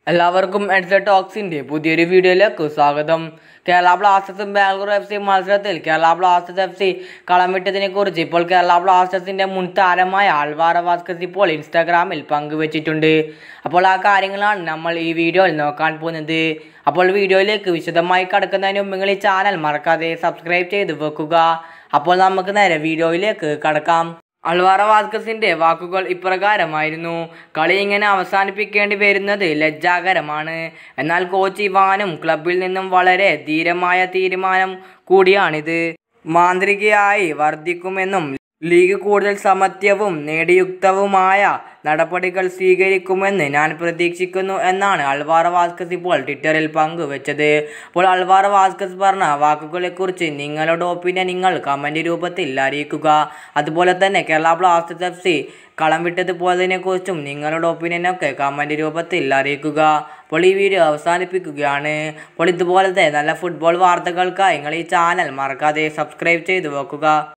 എല്ലാവർക്കും എഡ്സ ടോക്സിന്റെ പുതിയൊരു വീഡിയോയിലേക്ക് സ്വാഗതം കേരള ബ്ലാസ്റ്റേഴ്സും ബാംഗ്ലൂർ എഫ് സി മത്സരത്തിൽ കേരള ബ്ലാസ്റ്റേഴ്സ് എഫ് സി കളം വിട്ടതിനെ കുറിച്ച് ഇപ്പോൾ കേരള ബ്ലാസ്റ്റേഴ്സിന്റെ മുൻ താരമായ ആൽവാറ വാസ്കസ് ഇപ്പോൾ ഇൻസ്റ്റാഗ്രാമിൽ പങ്കുവച്ചിട്ടുണ്ട് അപ്പോൾ ആ കാര്യങ്ങളാണ് നമ്മൾ ഈ വീഡിയോയിൽ നോക്കാൻ പോകുന്നത് അപ്പോൾ വീഡിയോയിലേക്ക് വിശദമായി കടക്കുന്നതിന് മുമ്പ് നിങ്ങൾ ഈ ചാനൽ മറക്കാതെ സബ്സ്ക്രൈബ് ചെയ്ത് വെക്കുക അപ്പോൾ നമുക്ക് നേരെ വീഡിയോയിലേക്ക് കടക്കാം അൾവാറ വാസ്കസിന്റെ വാക്കുകൾ ഇപ്രകാരമായിരുന്നു കളി ഇങ്ങനെ അവസാനിപ്പിക്കേണ്ടി വരുന്നത് ലജ്ജാകരമാണ് എന്നാൽ കോച്ച് ഇവാനും ക്ലബിൽ നിന്നും വളരെ ധീരമായ തീരുമാനം കൂടിയാണിത് മാന്ത്രികയായി വർദ്ധിക്കുമെന്നും ലീഗ് കൂടുതൽ സമത്വവും നേടിയുക്തവുമായ നടപടികൾ സ്വീകരിക്കുമെന്ന് ഞാൻ പ്രതീക്ഷിക്കുന്നു എന്നാണ് അൾവാറ വാസ്കസ് ഇപ്പോൾ ട്വിറ്ററിൽ പങ്കുവച്ചത് അപ്പോൾ അൾവാറ വാസ്കസ് പറഞ്ഞ വാക്കുകളെക്കുറിച്ച് നിങ്ങളുടെ ഒപ്പീനിയൻ നിങ്ങൾ കമൻറ്റ് രൂപത്തിൽ അറിയിക്കുക അതുപോലെ തന്നെ കേരള ബ്ലാസ്റ്റേഴ്സ് എഫ് സി കളം വിട്ടതുപോലതിനെക്കുറിച്ചും നിങ്ങളുടെ ഒപ്പീനിയനൊക്കെ കമൻറ്റ് രൂപത്തിൽ അറിയിക്കുക അപ്പോൾ ഈ വീഡിയോ അവസാനിപ്പിക്കുകയാണ് അപ്പോൾ ഇതുപോലത്തെ നല്ല ഫുട്ബോൾ വാർത്തകൾക്കായി നിങ്ങൾ ഈ ചാനൽ മറക്കാതെ സബ്സ്ക്രൈബ് ചെയ്തു വെക്കുക